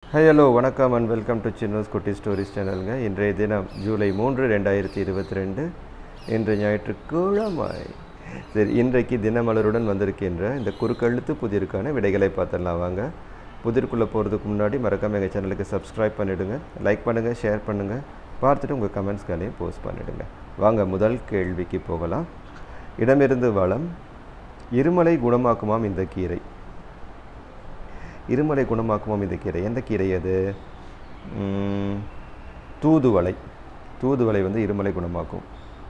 high hello வணக்கம் and welcome to Chinnos குட்டி stories சேனலுங்க இன்றைய தினம் ஜூலை மூன்று ரெண்டாயிரத்தி இருபத்தி ரெண்டு இன்று ஞாயிற்றுக்கிழமை சரி இன்றைக்கு தினமலருடன் வந்திருக்கின்ற இந்த குறுக்கெழுத்து புதிருக்கான விடைகளை பார்த்துடலாம் வாங்க புதிருக்குள்ளே போகிறதுக்கு முன்னாடி மறக்காம எங்கள் சேனலுக்கு சப்ஸ்கிரைப் பண்ணிவிடுங்க லைக் பண்ணுங்கள் ஷேர் பண்ணுங்கள் பார்த்துட்டு உங்கள் கமெண்ட்ஸ்களையும் போஸ்ட் பண்ணிவிடுங்க வாங்க முதல் கேள்விக்கு போகலாம் இடமிருந்து வளம் இருமலை குணமாக்குமாம் இந்த கீரை இருமலை குணமாக்குமாம் இந்த கீரை எந்த கீரை அது ம், தூதுவளை தூதுவளை வந்து இருமலை குணமாக்கும்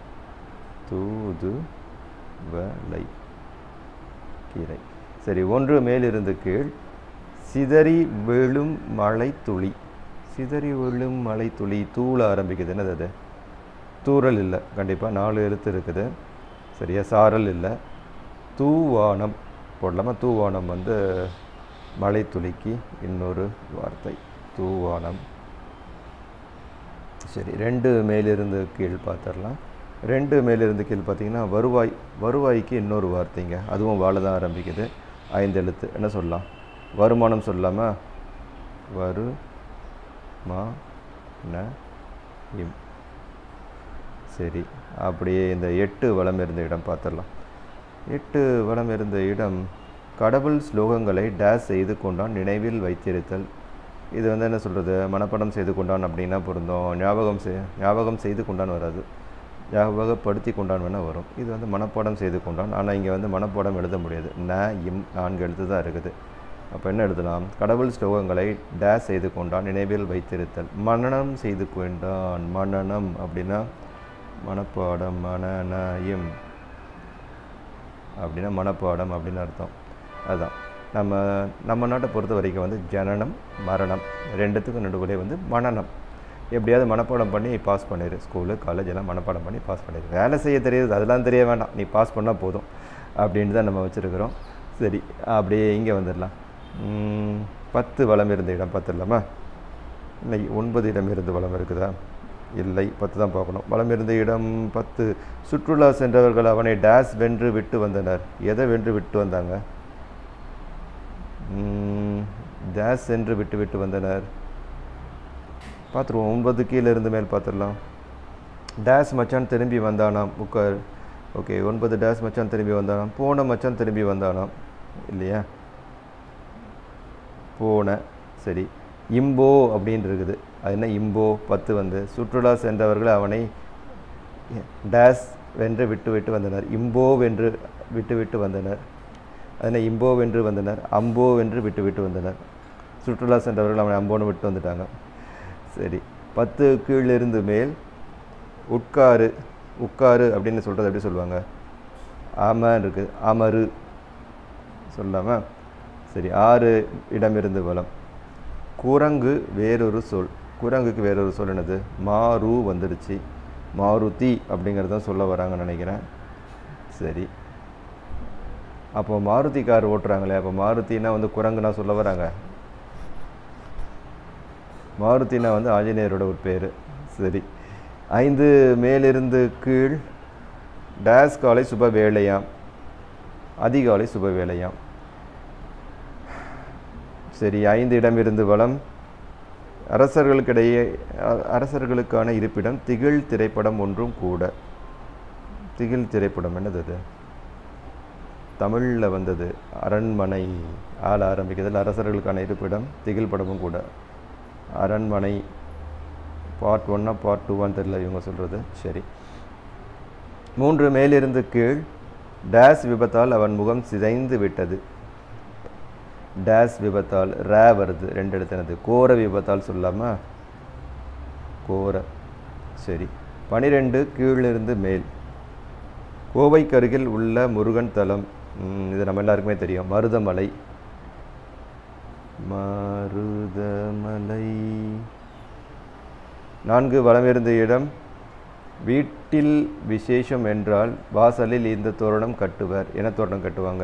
தூதுவளை கீரை சரி ஒன்று மேலிருந்து கீழ் சிதறி விழும் மழை துளி சிதறி விழும் மழை துளி தூள ஆரம்பிக்குது என்னது அது தூறல் இல்லை கண்டிப்பாக நாலு எழுத்து இருக்குது சரியா சாரல் இல்லை தூவானம் போடலாமா தூவானம் வந்து மழை துளிக்கு இன்னொரு வார்த்தை தூவானம் சரி ரெண்டு மேலிருந்து கீழ் பார்த்துடலாம் ரெண்டு மேலிருந்து கீழ் பார்த்தீங்கன்னா வருவாய் வருவாய்க்கு இன்னொரு வார்த்தைங்க அதுவும் வாழ தான் ஆரம்பிக்குது ஐந்து எழுத்து என்ன சொல்லலாம் வருமானம் சொல்லாமா வரு மா ந இம் சரி அப்படியே இந்த எட்டு வளம் இருந்த இடம் பார்த்துடலாம் எட்டு வளம் இருந்த இடம் கடவுள் ஸ்லோகங்களை டேஸ் செய்து கொண்டான் நினைவில் வைத்திருத்தல் இது வந்து என்ன சொல்கிறது மனப்பாடம் செய்து கொண்டான் அப்படின்னா பொருந்தும் ஞாபகம் செய் ஞாபகம் செய்து கொண்டான் வராது ஞாபகப்படுத்தி கொண்டான் வேணால் வரும் இது வந்து மனப்பாடம் செய்து கொண்டான் ஆனால் இங்கே வந்து மனப்பாடம் எழுத முடியாது ந இம் நான்கு எழுத்து தான் இருக்குது அப்போ என்ன எழுதலாம் கடவுள் ஸ்லோகங்களை டேஸ் செய்து கொண்டான் நினைவில் வைத்திருத்தல் மனனம் செய்து கொண்டான் மனனம் அப்படின்னா மனப்பாடம் மனநயம் அப்படின்னா மனப்பாடம் அப்படின்னு அர்த்தம் அதுதான் நம்ம நம்ம நாட்டை பொறுத்த வரைக்கும் வந்து ஜனனம் மரணம் ரெண்டுத்துக்கும் நடுவில் வந்து மனனம் எப்படியாவது மனப்பாடம் பண்ணி பாஸ் பண்ணிடு ஸ்கூலு காலேஜ் எல்லாம் மனப்பாடம் பண்ணி பாஸ் பண்ணிடு வேலை செய்ய தெரியுது அதெல்லாம் தெரிய வேண்டாம் நீ பாஸ் பண்ணால் போதும் அப்படின்ட்டு தான் நம்ம வச்சுருக்கிறோம் சரி அப்படியே இங்கே வந்துடலாம் உம், பத்து வளம் இருந்த இடம் பார்த்துடலாமா இல்லை ஒன்பது இடம் இருந்து வளம் இருக்குதா இல்லை பத்து தான் பார்க்கணும் வளம் இருந்த இடம் பத்து சுற்றுலா சென்றவர்கள் அவனை டேஸ் வென்று விட்டு வந்தனர் எதை வென்று விட்டு வந்தாங்க ம், டேஸ் சென்று விட்டு விட்டு வந்தனர் பார்த்துருவோம் ஒன்பது கீழே இருந்து மேல் பார்த்துடலாம் டேஸ் மச்சான் திரும்பி வந்தானாம் உட்கார் ஓகே ஒன்பது டேஸ் மச்சான் திரும்பி வந்தானாம் போன மச்சான் திரும்பி வந்தானாம் இல்லையா போன சரி இம்போ அப்படின்னு இருக்குது அது என்ன இம்போ பத்து வந்து சுற்றுலா சென்றவர்கள் அவனை டேஸ் வென்று விட்டு விட்டு வந்தனர் இம்போ வென்று விட்டு விட்டு வந்தனர் அது என்ன இம்போ வென்று வந்தனர் அம்போ வென்று விட்டு விட்டு வந்தனர் சுற்றுலா சென்றவர்கள் அவனை அம்போன்னு விட்டு வந்துட்டாங்க சரி பத்து கீழிருந்து மேல் உட்காரு உட்காரு அப்படின்னு சொல்கிறது எப்படி சொல்லுவாங்க ஆமான்னு இருக்குது அமரு சொல்லாமா சரி ஆறு இடமிருந்து வளம் குரங்கு வேறொரு சொல் குரங்குக்கு வேறொரு சொல் என்னது மாரு வந்துடுச்சு மாருதி அப்படிங்கிறது தான் சொல்ல வராங்கன்னு நினைக்கிறேன் சரி அப்போ மாருதி கார் ஓட்டுறாங்களே அப்போ மாருதினா வந்து குரங்குனா சொல்ல வராங்க மாருதினா வந்து ஆஞ்சநேயரோட ஒரு பேர் சரி ஐந்து மேலிருந்து கீழ் டேஸ் காலை சுப வேலையாம் அதிகாலை சுப வேலையாம் சரி ஐந்து இடமிருந்து வளம் அரசர்களுக்கிடையே அ- அரசர்களுக்கான இருப்பிடம் திகில் திரைப்படம் ஒன்றும் கூட திகில் திரைப்படம் என்னது அது தமிழில் வந்தது அரண்மனை ஆள ஆரம்பிக்கிறதுல அரசர்களுக்கான இருப்பிடம் திகில் படமும் கூட அரண்மனை பார்ட் ஒன்னா பார்ட் டூவான்னு தெரியல இவங்க சொல்கிறது சரி மூன்று மேலிருந்து கீழ் டேஸ் விபத்தால் அவன் முகம் சிதைந்து விட்டது டேஸ் விபத்தால் ரே வருது ரெண்டு இடத்துனது கோர விபத்தால் சொல்லாமா கோர சரி பனிரெண்டு கீழிருந்து மேல் கோவைக்கு அருகில் உள்ள முருகன் தலம் ம், இது நம்ம எல்லாருக்குமே தெரியும் மருதமலை மருதமலை நான்கு வலமிருந்த இடம் வீட்டில் விசேஷம் என்றால் வாசலில் இந்த தோரணம் கட்டுவர் என்ன தோரணம் கட்டுவாங்க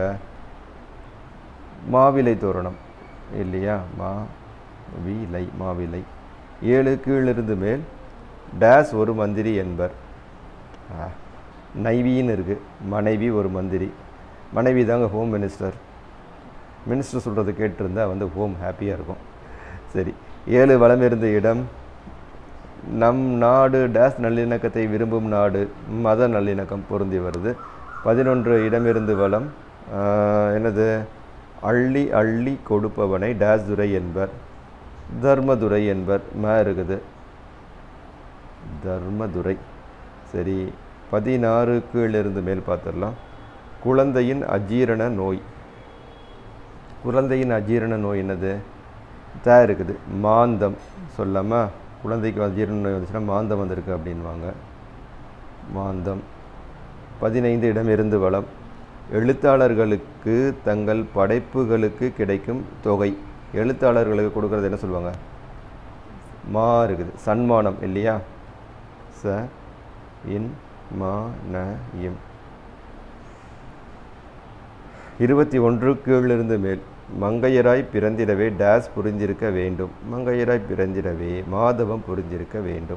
மாவிலை தோரணம் இல்லையா மா விலை மாவிலை ஏழு கீழிருந்து மேல் டேஸ் ஒரு மந்திரி என்பர் ஆ, நைவின்னு இருக்குது மனைவி ஒரு மந்திரி மனைவி தாங்க ஹோம் மினிஸ்டர் மினிஸ்டர் சொல்கிறது கேட்டிருந்தா வந்து ஹோம் ஹாப்பியாக இருக்கும் சரி ஏழு வலம் இருந்த இடம் நம் நாடு டேஸ் நல்லிணக்கத்தை விரும்பும் நாடு மத நல்லிணக்கம் பொருந்தி வருது பதினொன்று இடமிருந்து வளம் ஆஹ், என்னது அள்ளி அள்ளி கொடுப்பவனை டேஸ் துரை என்பர் தர்மதுரை என்பர் ம இருக்குது தர்மதுரை சரி பதினாறு கீழிருந்து மேல் பார்த்துடலாம் குழந்தையின் அஜீரண நோய் குழந்தையின் அஜீரண நோய் என்னது த இருக்குது மாந்தம் சொல்லாமா குழந்தைக்கு அஜீரண நோய் வந்துச்சுன்னா மாந்தம் வந்திருக்கு அப்படின்வாங்க மாந்தம் பதினைந்து இடம் இருந்து வளம் எழுத்தாளர்களுக்கு தங்கள் படைப்புகளுக்கு கிடைக்கும் தொகை எழுத்தாளர்களுக்கு கொடுக்கறது என்ன சொல்லுவாங்க மா இருக்குது சன்மானம் இல்லையா ச இன் மா ந இம் இருபத்தி ஒன்று கீழிருந்து மேல் மங்கையராய் பிறந்திடவே டேஸ் புரிந்திருக்க வேண்டும் மங்கையராய் பிறந்திடவே மாதவம் புரிந்திருக்க வேண்டும்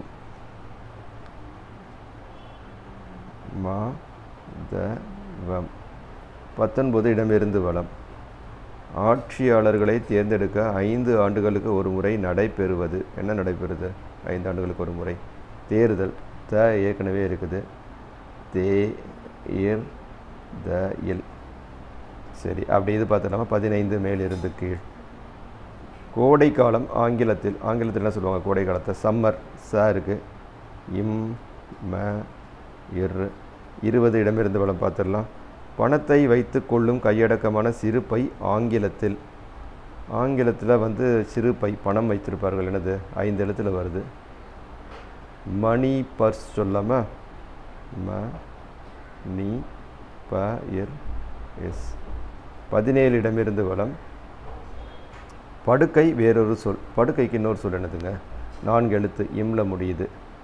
மா த வம் பத்தொன்பது இடமிருந்து வளம் ஆட்சியாளர்களை தேர்ந்தெடுக்க ஐந்து ஆண்டுகளுக்கு ஒரு முறை நடைபெறுவது என்ன நடைபெறுது ஐந்து ஆண்டுகளுக்கு ஒரு முறை தேர்தல் த ஏற்கனவே இருக்குது தே இர் த இல் சரி அப்படி இது பார்த்துலாமா பதினைந்து மேலிருந்து கீழ் கோடை காலம் ஆங்கிலத்தில் ஆங்கிலத்தில் என்ன சொல்லுவாங்க கோடை காலத்தை சம்மர் ச இருக்குது இம் ம இர் இருபது இடமிருந்து வளம் பார்த்துடலாம் பணத்தை வைத்து கொள்ளும் கையடக்கமான சிறு பை ஆங்கிலத்தில் ஆங்கிலத்தில் வந்து சிறு பை பணம் வைத்திருப்பார்கள் என்னது ஐந்து எழுத்துல வருது மணி பர்ஸ் சொல்லாம ம நீ ப இர் எஸ் பதினேழு இடமிருந்து வளம் படுக்கை வேறொரு சொல் படுக்கைக்கு இன்னொரு சொல் என்னதுங்க நான்கு எழுத்து இம்ல முடியுது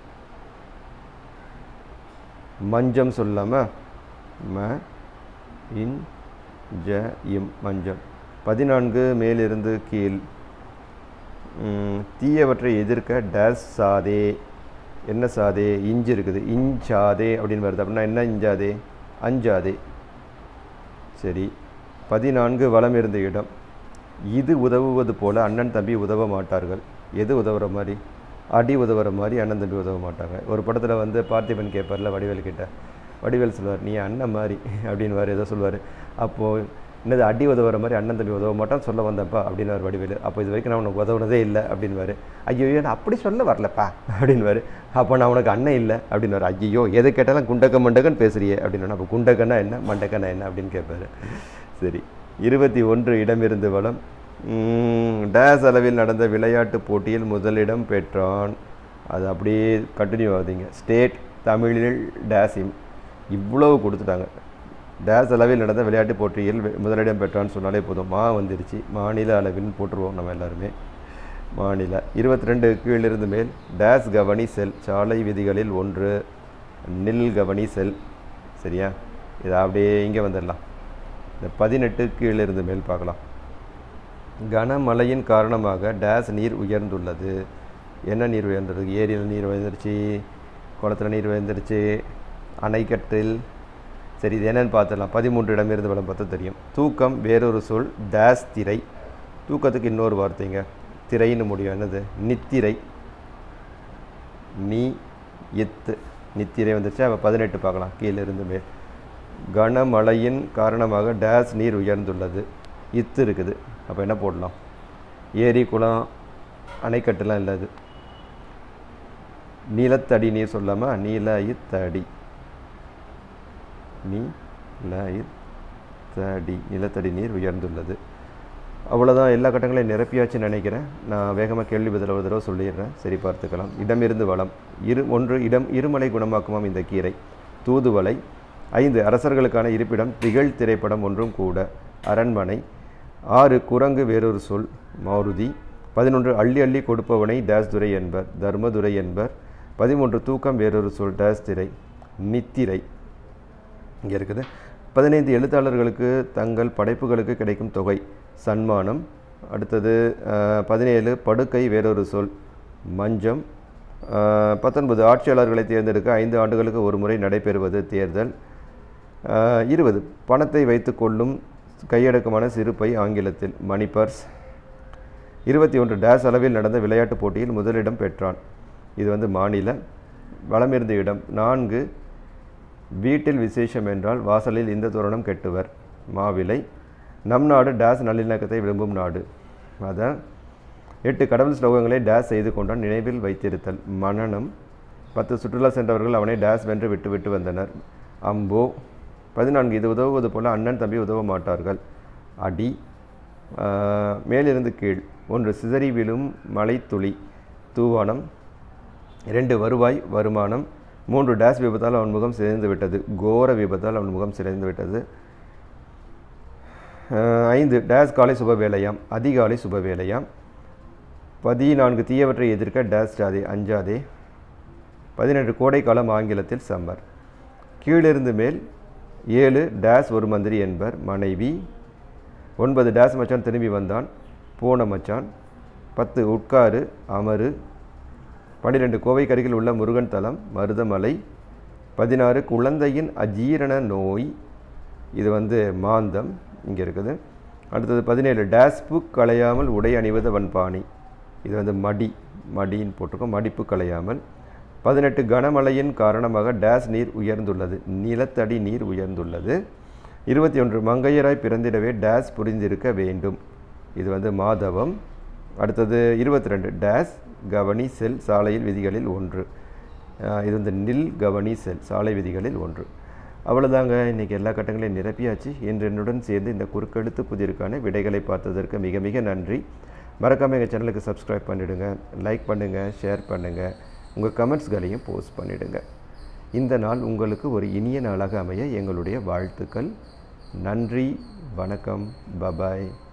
மஞ்சம் சொல்லாம ம இன் ஜ இம் மஞ்சம் பதினான்கு மேலிருந்து கீழ் ம், தீயவற்றை எதிர்க்க டேஸ் சாதே என்ன சாதே இஞ்சு இருக்குது இஞ்சாதே அப்படின்னு வருது அப்படின்னா என்ன இஞ்சாதே அஞ்சாதே சரி பதினான்கு வலம் இருந்த இடம் இது உதவுவது போல அண்ணன் தம்பி உதவ மாட்டார்கள் எது உதவுற மாதிரி அடி உதவுற மாதிரி அண்ணன் தம்பி உதவ மாட்டாங்க ஒரு படத்தில் வந்து பார்த்திபன் கேட்பார்ல வடிவேல் கிட்ட வடிவேல் சொல்லுவார் நீ அண்ணன் மாதிரி அப்படின்வார் ஏதோ சொல்லுவார் அப்போது என்னது அடி உதவுற மாதிரி அண்ணன் தம்பி உதவ மாட்டான் சொல்ல வந்தப்பா அப்படின்னாரு வடிவேல் அப்போ இது வரைக்கும் நான் உனக்கு உதவுனதே இல்லை அப்படின்வாரு ஐயோ நான் அப்படி சொல்ல வரலப்பா அப்படின்வாரு அப்போ நான் உனக்கு அண்ணன் இல்லை அப்படின்வாரு ஐயோ எது கேட்டாலும் குண்டக்க மண்டக்கன் பேசுறியே அப்படின்னு அப்போ குண்டக்கன்னா என்ன மண்டக்கன்னா என்ன அப்படின்னு கேட்பாரு சரி இருபத்தி ஒன்று இடமிருந்து வளம் உம், டேஸ் அளவில் நடந்த விளையாட்டு போட்டியில் முதலிடம் பெற்றான் அது அப்படியே கண்டினியூ ஆகுதுங்க ஸ்டேட் தமிழில் டேஸ் இம் இவ்வளவு கொடுத்துட்டாங்க டேஸ் அளவில் நடந்த விளையாட்டு போட்டியில் வெ- முதலிடம் பெற்றான்னு சொன்னாலே போதும் மா வந்துருச்சு மாநில அளவில்னு போட்டுருவோம் நம்ம எல்லாருமே மாநில இருபத்தி ரெண்டு கீழிருந்து மேல் டேஸ் கவனி செல் சாலை விதிகளில் ஒன்று நில் கவனி செல் சரியா இதை அப்படியே இங்கே வந்துடலாம் இந்த பதினெட்டு கீழிருந்து மேல் பார்க்கலாம் கனமழையின் காரணமாக டேஸ் நீர் உயர்ந்துள்ளது என்ன நீர் உயர்ந்தது ஏரியில் நீர் உயர்ந்துருச்சு குளத்துல நீர் உயர்ந்துருச்சு அணைக்கட்டில் சரி இது என்னன்னு பார்த்துடலாம் பதிமூன்று இடம் இருந்து வளம் பார்த்தா தெரியும் தூக்கம் வேறொரு சொல் டேஸ் திரை தூக்கத்துக்கு இன்னொரு வார்த்தைங்க திரைன்னு முடியும் என்னது நித்திரை நீ எத்து நித்திரை வந்துருச்சு அப்போ பதினெட்டு பார்க்கலாம் கீழே இருந்து மேல் கனமழையின் காரணமாக டேஸ் நீர் உயர்ந்துள்ளது இத்து இருக்குது அப்போ என்ன போடலாம் ஏரி குளம் அணைக்கட்டுலாம் இல்லை அது நிலத்தடி நீர் சொல்லாமல் நீல இத்தடி நீ ல தடி நிலத்தடி நீர் உயர்ந்துள்ளது அவ்வளோதான் எல்லா கட்டங்களையும் நிரப்பியாச்சுன்னு நினைக்கிறேன் நான் வேகமாக கேள்வி பதில் ஒரு தடவை சொல்லிடுறேன் சரி பார்த்துக்கலாம் இடமிருந்து வளம் இரு ஒன்று இடம் இருமலை குணமாக்குமாம் இந்த கீரை தூதுவளை ஐந்து அரசர்களுக்கான இருப்பிடம் திகழ் திரைப்படம் ஒன்றும் கூட அரண்மனை ஆறு குரங்கு வேறொரு சொல் மாருதி பதினொன்று அள்ளி அள்ளி கொடுப்பவனை டேஸ் துரை என்பர் தர்மதுரை என்பர் பதிமூன்று தூக்கம் வேறொரு சொல் டேஸ் திரை நித்திரை இங்கே இருக்குது பதினைந்து எழுத்தாளர்களுக்கு தங்கள் படைப்புகளுக்கு கிடைக்கும் தொகை சன்மானம் அடுத்தது அஹ், பதினேழு படுக்கை வேறொரு சொல் மஞ்சம் அஹ், பத்தொன்பது ஆட்சியாளர்களை தேர்ந்தெடுக்க ஐந்து ஆண்டுகளுக்கு ஒரு முறை நடைபெறுவது தேர்தல் அஹ், இருபது பணத்தை வைத்துக்கொள்ளும் கையடக்கமான சிறுபை ஆங்கிலத்தில் மணி பர்ஸ் இருபத்தி ஒன்று டேஸ் அளவில் நடந்த விளையாட்டுப் போட்டியில் முதலிடம் பெற்றான் இது வந்து மாநில வளமிருந்த இடம் நான்கு வீட்டில் விசேஷம் என்றால் வாசலில் இந்த தோரணம் கெட்டுவர் மாவிலை நம் நாடு டேஸ் நல்லிணக்கத்தை விரும்பும் நாடு அதான் எட்டு கடவுள் ஸ்லோகங்களை டேஸ் செய்து கொண்டான் நினைவில் வைத்திருத்தல் மனனம் பத்து சுற்றுலா சென்றவர்கள் அவனை டேஸ் வென்று விட்டு விட்டு வந்தனர் அம்போ பதினான்கு இது உதவுவது போல அண்ணன் தம்பி உதவ மாட்டார்கள் அடி ஆஹ், மேலிருந்து கீழ் ஒன்று சிதறி விழும் மலைத்துளி தூவானம் இரண்டு வருவாய் வருமானம் மூன்று டேஸ் விபத்தால் அவன் முகம் சிதைந்து விட்டது கோர விபத்தால் அவன் முகம் சிதைந்து விட்டது அஹ், ஐந்து டேஸ் காலை சுப வேலையாம் அதிகாலை சுப வேலையாம் பதினான்கு தீயவற்றை எதிர்க்க டேஸ் ஜாதே அஞ்சாதே பதினெட்டு கோடைக்காலம் ஆங்கிலத்தில் சம்மர் கீழிருந்து மேல் ஏழு டேஸ் ஒரு மந்திரி என்பர் மனைவி ஒன்பது டேஸ் மச்சான் திரும்பி வந்தான் போன மச்சான் பத்து உட்காரு அமரு பன்னிரெண்டு கோவைக்கருகில் உள்ள முருகன் தலம் மருதமலை பதினாறு குழந்தையின் அஜீரண நோய் இது வந்து மாந்தம் இங்கே இருக்குது அடுத்தது பதினேழு டேஸ்பு களையாமல் உடை அணிவது வன்பாணி இது வந்து மடி மடின்னு போட்டிருக்கோம் மடிப்பு களையாமல் பதினெட்டு கனமழையின் காரணமாக டேஸ் நீர் உயர்ந்துள்ளது நிலத்தடி நீர் உயர்ந்துள்ளது இருபத்தி ஒன்று மங்கையராய் பிறந்திடவே டேஸ் புரிந்திருக்க வேண்டும் இது வந்து மாதவம் அடுத்தது இருபத்தி ரெண்டு டேஸ் கவனி செல் சாலையில் விதிகளில் ஒன்று அஹ் இது வந்து நில் கவனி செல் சாலை விதிகளில் ஒன்று அவ்வளோதாங்க இன்றைக்கி எல்லா கட்டங்களையும் நிரப்பியாச்சு இன்று என்னுடன் சேர்ந்து இந்த குறுக்கெழுத்து புதிருக்கான விடைகளை பார்த்ததற்கு மிக மிக நன்றி மறக்காமல் எங்கள் சேனலுக்கு சப்ஸ்கிரைப் பண்ணிவிடுங்க லைக் பண்ணுங்கள் ஷேர் பண்ணுங்கள் உங்கள் கமெண்ட்ஸ்களையும் போஸ்ட் பண்ணிவிடுங்க இந்த நாள் உங்களுக்கு ஒரு இனிய நாளாக அமைய எங்களுடைய வாழ்த்துக்கள் நன்றி வணக்கம் பபாய்